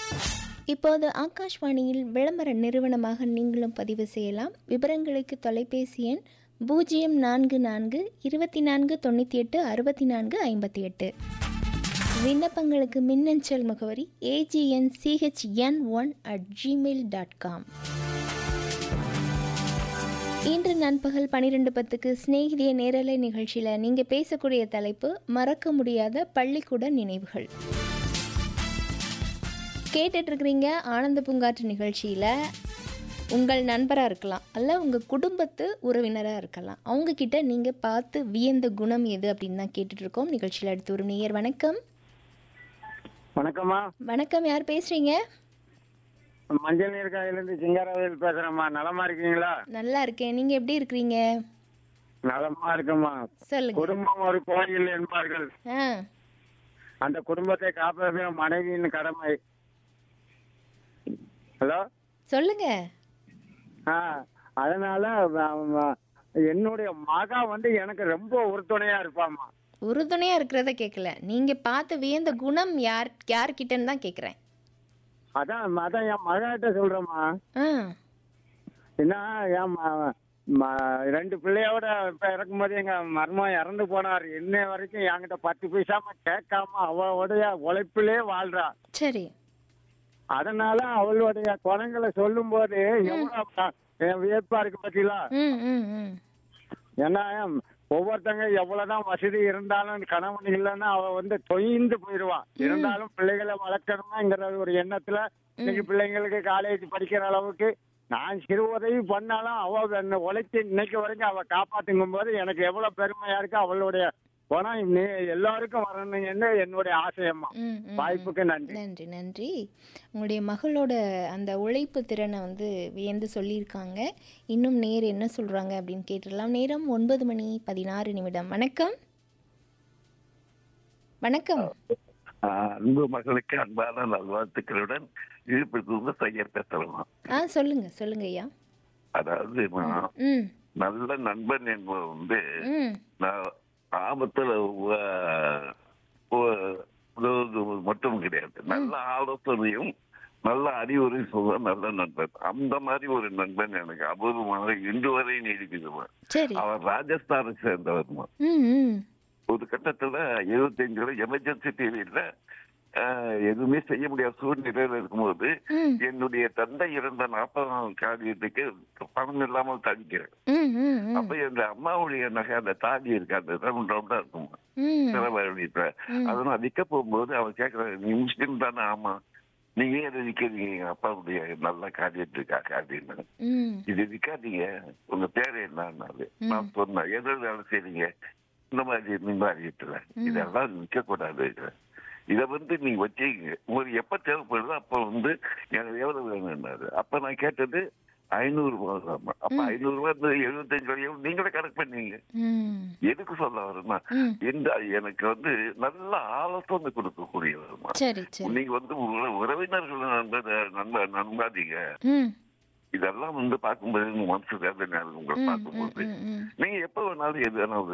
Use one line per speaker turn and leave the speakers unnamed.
இப்போது ஆகாஷ்வாணியில் விளம்பர நிறுவனமாக நீங்களும் பதிவு செய்யலாம் விவரங்களுக்கு தொலைபேசி எண் பூஜ்ஜியம் நான்கு நான்கு இருபத்தி நான்கு தொண்ணூற்றி எட்டு அறுபத்தி நான்கு ஐம்பத்தி எட்டு விண்ணப்பங்களுக்கு மின்னஞ்சல் முகவரி A G N C H N one at Gmail dot com இன்று நண்பகல் பன்னிரெண்டு பத்துக்கு சிநேகிதிய நேரலை நிகழ்ச்சியில் நீங்கள் பேசக்கூடிய தலைப்பு மறக்க முடியாத பள்ளிக்கூட நினைவுகள் கேட்டுட்டு இருக்கிறீங்க ஆனந்த பூங்காற்று நிகழ்ச்சியில் உங்கள் நண்பராக இருக்கலாம் அல்ல உங்கள் குடும்பத்து உறவினராக இருக்கலாம் அவங்கக்கிட்ட நீங்கள் பார்த்து வியந்த குணம் எது அப்படின்னு தான் கேட்டுட்ருக்கோம் நிகழ்ச்சியில் அடுத்து ஒரு நேயர் வணக்கம்
வணக்கம்மா
வணக்கம் யார் பேசுகிறீங்க
மஞ்சள் நீர் காயிலிருந்து சிங்காரவேல் பேசுறேம்மா நலமா இருக்கீங்களா
நல்லா இருக்கேன் நீங்கள் எப்படி இருக்கிறீங்க
நலமா இருக்குமா
சொல்லுங்க
குடும்பம் ஒரு கோயில் என்பார்கள்
ஆ
அந்த குடும்பத்தை காப்பதே மனைவியின் கடமை ஹலோ
சொல்லுங்க
ஆ அதனால அவ- அவ- என்னுடைய மகா வந்து எனக்கு ரொம்ப உறுதுணையா இருப்பாம்மா
உறுதுணையாக இருக்கிறத கேட்கல நீங்கள் பார்த்து வியந்த குணம் யார் யார்கிட்டன்னு தான் கேட்குறேன்
அதான் அதான் என் மகாட்ட சொல்றேம்மா
ஆ
என்ன என் ம- ம- ரெண்டு பிள்ளையோட இப்ப இறக்கும்போது எங்க மருமகன் இறந்து போனார் இன்னை வரைக்கும் என்கிட்ட பத்து பைசாம கேட்காம அவளுடைய உழைப்பிலே வாழ்றா
சரி
அதனால அவளுடைய குணங்களை சொல்லும் போது எவ்வளவு என் வியப்பா இருக்கு பத்திலா
ம் ம் ம்
ஏன்னா ஒவ்வொருத்தங்க எவ்வளவுதான் வசதி இருந்தாலும் கணவன் இல்லைன்னா அவ வந்து தொய்ந்து போயிடுவா இருந்தாலும் பிள்ளைகளை வளர்க்கணுங்கிற ஒரு எண்ணத்துல இன்னைக்கு பிள்ளைங்களுக்கு காலேஜ் படிக்கிற அளவுக்கு நான் சிறு உதவி பண்ணாலும் அவ என்னை உழைச்சி இன்னைக்கு வரைக்கும் அவ காப்பாத்துங்கும் போது எனக்கு எவ்வளவு பெருமையா இருக்கு அவளுடைய குணம் நீ எல்லாருக்கும் வரணுங்கன்னு என்னுடைய ஆசையம்மா
ம், ம்,
வாய்ப்புக்கு நன்றி
நன்றி நன்றி உங்களுடைய மகளோட அந்த உழைப்பு திறனை வந்து வியந்து சொல்லியிருக்காங்க இன்னும் நேர் என்ன சொல்கிறாங்க அப்படின்னு கேட்டுடலாம் நேரம் ஒன்பது மணி பதினாறு நிமிடம் வணக்கம் வணக்கம்
ஆஹ் அன்பு மகளுக்கு அன்பான நல்வாழ்த்துக்களுடன் இழுப்பிலிருந்து செய்யர் பேசலாம்
ஆ சொல்லுங்க சொல்லுங்க ஐயா
அதாவது நான்
ம்
நல்ல நண்பன் என்பவர் வந்து
ம்
நான் ஆபத்துல உ- உ- உதவுவது மட்டும் கிடையாது நல்ல ஆலோசனையும் நல்ல அறிவுரை சொல்ல நல்ல நண்பன் அந்த மாதிரி ஒரு நண்பன் எனக்கு அபூர்வமாக இன்று வரை நீடிக்குதுமா
சரி
அவர் ராஜஸ்தானை சேர்ந்தவர்மா
ம் ம்
ஒரு கட்டத்துல எழுபத்தஞ்சுல எமர்ஜென்சி பீரியட்ல எதுவுமே செய்ய முடியாத சூழ்நிலையில இருக்கும்போது
ம்
என்னுடைய தந்தை இருந்த நாற்பதாம் காரியத்துக்கு பணம் இல்லாமல் தவிக்கிறேன்
ம் ம் ம்
அப்ப எங்க அம்மாவுடைய நகை அந்த தாடி இருக்கு அந்த ரவுண்ட் ரவுண்டா இருக்கும்
ம்
சிறவழிப்ப அதை நான் விற்க போகும்போது அவன் கேட்கறான் நீ முஸ்லீம் தானே ஆமா நீங்க ஏன் இதை விற்கிறீங்க எங்க அப்பாவுடைய நல்ல காரியத்துக்காக அப்படின்னு
ம்
இது விற்காதீங்க உங்க பேரு என்னன்னாரு நான் சொன்னேன் எது வேலை செய்றீங்க இந்த மாதிரி மின்வாரியத்துல இதெல்லாம் விற்க கூடாது இத வந்து நீ வச்சீங்க உங்களுக்கு எப்ப தேவைப்படுதோ அப்ப வந்து எனக்கு எவ்வளவு வேணும்னாரு அப்ப நான் கேட்டது ஐநூறு ரூபாய் தான் அப்ப ஐநூறு ரூபாய் இந்த எழுபத்தஞ்சு ரூபாய் நீங்களே கணக்கு பண்ணீங்க
ம்
எதுக்கு சொல்ல வருமா
ம்
இந்த எனக்கு வந்து நல்ல ஆலோசனை கொடுக்கக்கூடியவருமா
சரி சரி
நீங்க வந்து உங்களை உறவினர்கள் நண்ப நண்ப நண்பாதீங்க
ம்
இதெல்லாம் வந்து பார்க்கும்போது உங்க மனசு வேதனையா இருக்கு உங்களை
ம், ம்
பார்க்கும்போது
ம் ம்
நீங்க எப்ப வேணாலும் எது வேணாலும்